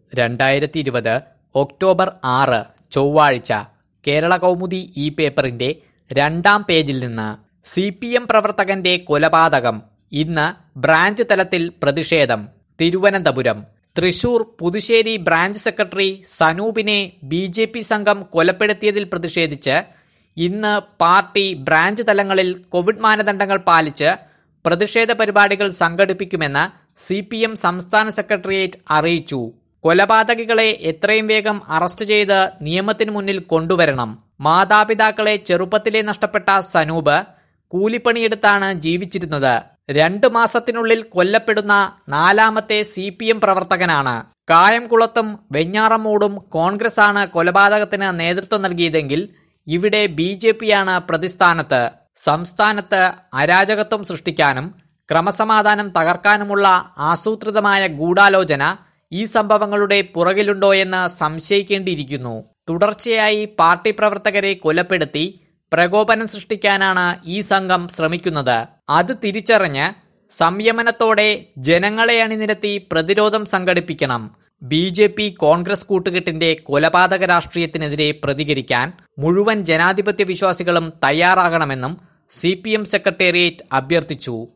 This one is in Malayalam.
രണ്ടായിരത്തി ഇരുപത് ഒക്ടോബർ ആറ് ചൊവ്വാഴ്ച കേരള കൗമുദി ഈ പേപ്പറിന്റെ രണ്ടാം പേജിൽ നിന്ന് സി പി എം പ്രവർത്തകന്റെ കൊലപാതകം ഇന്ന് ബ്രാഞ്ച് തലത്തിൽ പ്രതിഷേധം തിരുവനന്തപുരം തൃശൂർ പുതുശ്ശേരി ബ്രാഞ്ച് സെക്രട്ടറി സനൂപിനെ ബി ജെ പി സംഘം കൊലപ്പെടുത്തിയതിൽ പ്രതിഷേധിച്ച് ഇന്ന് പാർട്ടി ബ്രാഞ്ച് തലങ്ങളിൽ കോവിഡ് മാനദണ്ഡങ്ങൾ പാലിച്ച് പ്രതിഷേധ പരിപാടികൾ സംഘടിപ്പിക്കുമെന്ന് സി പി എം സംസ്ഥാന സെക്രട്ടേറിയറ്റ് അറിയിച്ചു കൊലപാതകികളെ എത്രയും വേഗം അറസ്റ്റ് ചെയ്ത് നിയമത്തിന് മുന്നിൽ കൊണ്ടുവരണം മാതാപിതാക്കളെ ചെറുപ്പത്തിലെ നഷ്ടപ്പെട്ട സനൂപ് കൂലിപ്പണിയെടുത്താണ് ജീവിച്ചിരുന്നത് രണ്ടു മാസത്തിനുള്ളിൽ കൊല്ലപ്പെടുന്ന നാലാമത്തെ സി പി എം പ്രവർത്തകനാണ് കായംകുളത്തും വെഞ്ഞാറമൂടും കോൺഗ്രസാണ് കൊലപാതകത്തിന് നേതൃത്വം നൽകിയതെങ്കിൽ ഇവിടെ ബി ജെ പിയാണ് പ്രതിസ്ഥാനത്ത് സംസ്ഥാനത്ത് അരാജകത്വം സൃഷ്ടിക്കാനും ക്രമസമാധാനം തകർക്കാനുമുള്ള ആസൂത്രിതമായ ഗൂഢാലോചന ഈ സംഭവങ്ങളുടെ പുറകിലുണ്ടോയെന്ന് സംശയിക്കേണ്ടിയിരിക്കുന്നു തുടർച്ചയായി പാർട്ടി പ്രവർത്തകരെ കൊലപ്പെടുത്തി പ്രകോപനം സൃഷ്ടിക്കാനാണ് ഈ സംഘം ശ്രമിക്കുന്നത് അത് തിരിച്ചറിഞ്ഞ് സംയമനത്തോടെ ജനങ്ങളെ അണിനിരത്തി പ്രതിരോധം സംഘടിപ്പിക്കണം ബി ജെ പി കോൺഗ്രസ് കൂട്ടുകെട്ടിന്റെ കൊലപാതക രാഷ്ട്രീയത്തിനെതിരെ പ്രതികരിക്കാൻ മുഴുവൻ ജനാധിപത്യ വിശ്വാസികളും തയ്യാറാകണമെന്നും സി പി എം സെക്രട്ടേറിയറ്റ് അഭ്യർത്ഥിച്ചു